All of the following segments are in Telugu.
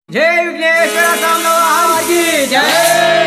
జై విఘ్నేశ్వర స్వామివారికి జై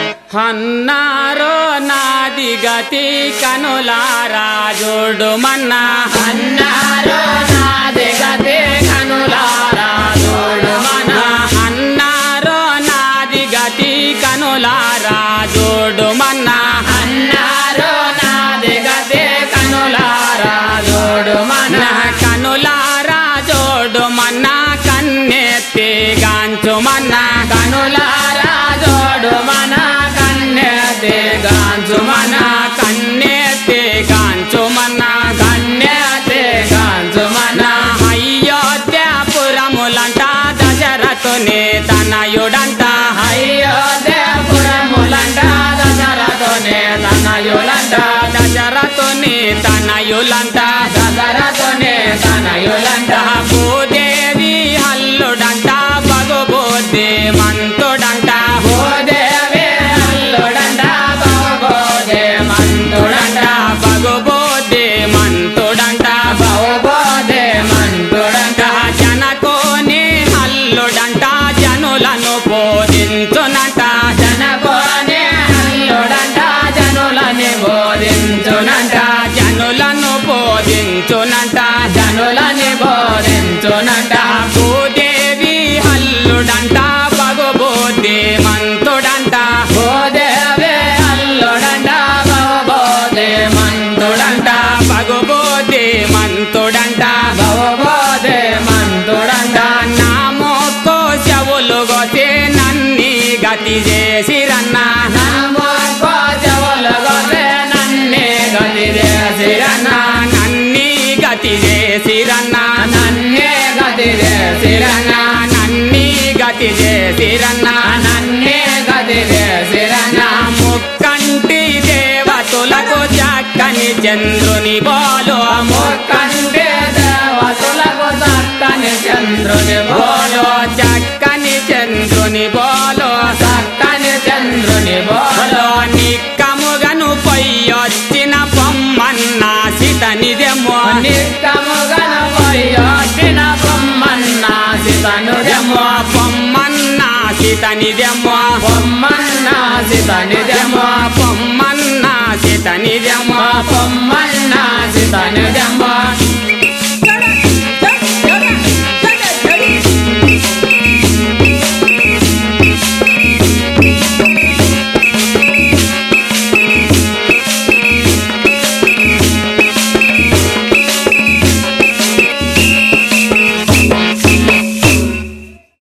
అన్నారో నాది గతి కనులారా జోడు మన్నా అన్నారో నాది గతి కనులారా చూడు మన అన్నారో నాది గతి కనులారా జోడు మన్నా అన్నారో నాది గతి కనులారా చూడు మన నా కనులారా జోడు మన్నా కన్నెత్తి గాంచు మన్నా కనులారా చూడు మన కన్నెత్తి గాంచు మన కన్నెత్తి గాంచు మన్నా కన్నెత్తి గాంచు మన నా అయోధ్యాపురములంట దశరథుని తనయుడంట అయోధ్యపురములంట దశరథుని తనయులంట దశరథుని తనయులంట దశరథుని తనయులంట భూదేవి హల్లుడంట బగుబుద్ధి మంతుడంట భూదేవి అల్లుడంట బహుబోధే మంతుడంట బగుబుద్ధి మంతుడంట బహుబోధే మంతుడంట జనకోని హల్లుడంట జనులను బోధించునంట జనకోని అల్లుడంట జనులని బోధించునంట జనులను బోధించునంట జనులని బోధించునంట భూదేవి హల్లుడంట బగుబుద్ధి మంతుడంట భూదేవి అల్లుడంట బహుబోధే మంతుడంట బగుబుద్ధి మంతుడంట బహుబోధే మంతుడంట నా మోకో చెవులు గొతే నన్ని గతి చేసిరన్న నమో కోజవులగొసే నన్నే గతి చేసిరన్న నన్ని గతి చేసిరన్న నన్నే గతి చేసిరన్న నన్ని గతి చేసిరన్న నన్నే గతి చేసిరన్న నా ముక్కంటి దేవతులకు చక్కని చంద్రుని బోలు ముక్కంటే దేవతులకు చక్కని చంద్రుని బోలో బోలో చక్కని చంద్రుని బోలో చక్కని చంద్రుని బోలో బోలో నిక్కముగను పొయ్యొచ్చిన పొమ్మన్న సితనిదెమో నిక్కముగన పోయొచ్చిన బొమ్మన్న సితనుడెమో పొమ్మన్న సితనిదెమో బొమ్మన్న సితనిదెమో పొమ్మన్న సితనిదెమో బొమ్మన్న సితనుడెమో